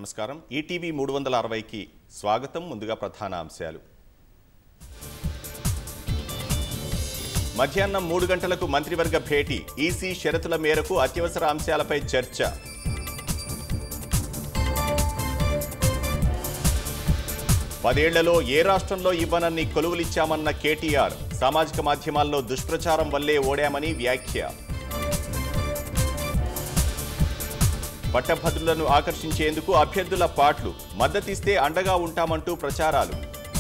నమస్కారం ఈటీవీ మూడు వందల అరవైకి స్వాగతం ముందుగా ప్రధాన అంశాలు మధ్యాహ్నం మూడు గంటలకు మంత్రివర్గ భేటీ ఈసీ షరతుల మేరకు అత్యవసర అంశాలపై చర్చ పదేళ్లలో ఏ రాష్ట్రంలో ఇవ్వనన్ని కొలువులిచ్చామన్న కేటీఆర్ సామాజిక మాధ్యమాల్లో దుష్ప్రచారం వల్లే ఓడామని వ్యాఖ్య పట్టభద్రులను ఆకర్షించేందుకు అభ్యర్థుల పాట్లు మద్దతిస్తే అండగా ఉంటామంటూ ప్రచారాలు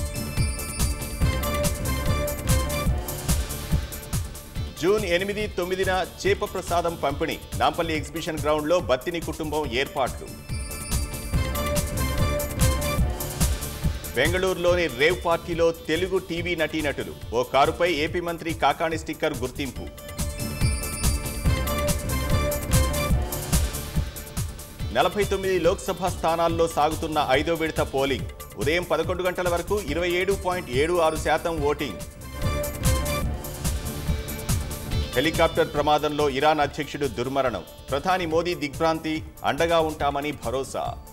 జూన్ ఎనిమిది తొమ్మిదిన చేప ప్రసాదం పంపిణీ నాంపల్లి ఎగ్జిబిషన్ గ్రౌండ్లో బత్తిని కుటుంబం ఏర్పాట్లు బెంగళూరులోని రేవ్ పార్టీలో తెలుగు టీవీ నటీనటులు ఓ కారుపై ఏపీ మంత్రి కాకాణి స్టిక్కర్ గుర్తింపు నలభై తొమ్మిది లోక్సభ స్థానాల్లో సాగుతున్న ఐదో విడత పోలింగ్ ఉదయం పదకొండు గంటల వరకు ఇరవై ఏడు పాయింట్ ఏడు ఆరు శాతం ఓటింగ్ హెలికాప్టర్ ప్రమాదంలో ఇరాన్ అధ్యక్షుడు దుర్మరణం ప్రధాని మోదీ దిగ్భ్రాంతి అండగా ఉంటామని భరోసా